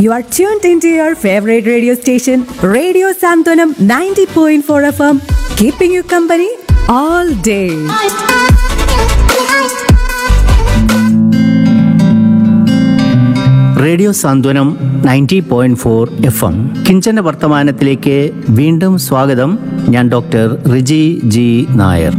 You are tuned into your favorite radio station, Radio Santonam 90.4 FM, keeping you company all day. Radio Santhwanam ninety point four F M കിഞ്ചന വർത്തമാനത്തിലേക്ക് വീണ്ടും സ്വാഗതം ഞാൻ doctor Riji G Nair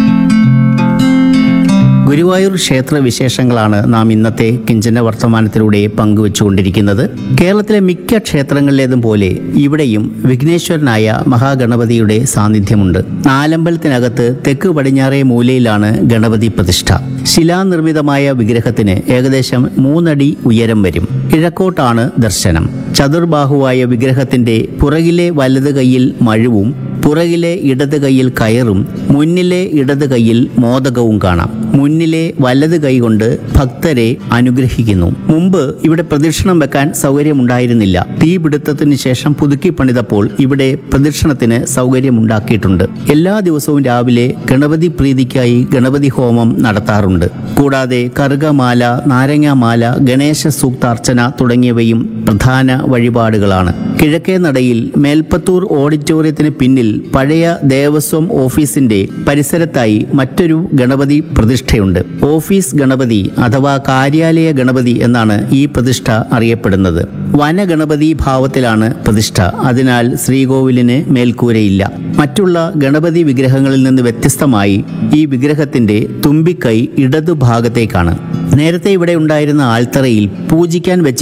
Guruvayur ക്ഷേത്ര വിശേഷങ്ങളാണ് നാം ഇന്നത്തെ കിഞ്ചന വർത്തമാനത്തിലൂടെ പങ്കുവച്ചുകൊണ്ടിരിക്കുന്നത് കേരളത്തിലെ മിക്ക ക്ഷേത്രങ്ങളിലേതും പോലെ ഇവിടെയും വിഘ്നേശ്വരനായ മഹാഗണപതിയുടെ സാന്നിധ്യമുണ്ട് നാലമ്പലത്തിനകത്ത് തെക്ക് പടിഞ്ഞാറേ മൂലയിലാണ് ഗണപതി പ്രതിഷ്ഠ ശിലാനിർമ്മിതമായ വിഗ്രഹത്തിന് ഏകദേശം മൂന്നടി ഉയരം വരും കിഴക്കോട്ടാണ് ദർശനം ചതുർബാഹുവായ വിഗ്രഹത്തിന്റെ പുറകിലെ വലത് കൈയിൽ മഴുവും പുറകിലെ ഇടത് കൈയിൽ കയറും മുന്നിലെ ഇടത് കൈയിൽ മോദകവും കാണാം മുന്നിലെ വലത് കൈ കൊണ്ട് ഭക്തരെ അനുഗ്രഹിക്കുന്നു മുമ്പ് ഇവിടെ പ്രദക്ഷിണം വെക്കാൻ സൗകര്യമുണ്ടായിരുന്നില്ല തീപിടുത്തത്തിന് ശേഷം പുതുക്കി പണിതപ്പോൾ ഇവിടെ പ്രദക്ഷിണത്തിന് സൗകര്യമുണ്ടാക്കിയിട്ടുണ്ട് എല്ലാ ദിവസവും രാവിലെ ഗണപതി പ്രീതിക്കായി ഗണപതി ഹോമം നടത്താറുണ്ട് കൂടാതെ കറുകമാല നാരങ്ങാമാല ഗണേശ സൂക്താർച്ചന തുടങ്ങിയവയും പ്രധാന വഴിപാടുകളാണ് കിഴക്കേ നടയിൽ മേൽപ്പത്തൂർ ഓഡിറ്റോറിയത്തിന് പിന്നിൽ പഴയ ദേവസ്വം ഓഫീസിന്റെ പരിസരത്തായി മറ്റൊരു ഗണപതി പ്രതിഷ്ഠയുണ്ട് ഓഫീസ് ഗണപതി അഥവാ കാര്യാലയ ഗണപതി എന്നാണ് ഈ പ്രതിഷ്ഠ അറിയപ്പെടുന്നത് വനഗണപതി ഭാവത്തിലാണ് പ്രതിഷ്ഠ അതിനാൽ ശ്രീകോവിലിന് മേൽക്കൂരയില്ല മറ്റുള്ള ഗണപതി വിഗ്രഹങ്ങളിൽ നിന്ന് വ്യത്യസ്തമായി ഈ വിഗ്രഹത്തിന്റെ തുമ്പിക്കൈ ഇടതുഭാഗത്തേക്കാണ് നേരത്തെ ഇവിടെ ഉണ്ടായിരുന്ന ആൽത്തറയിൽ പൂജിക്കാൻ വെച്ച്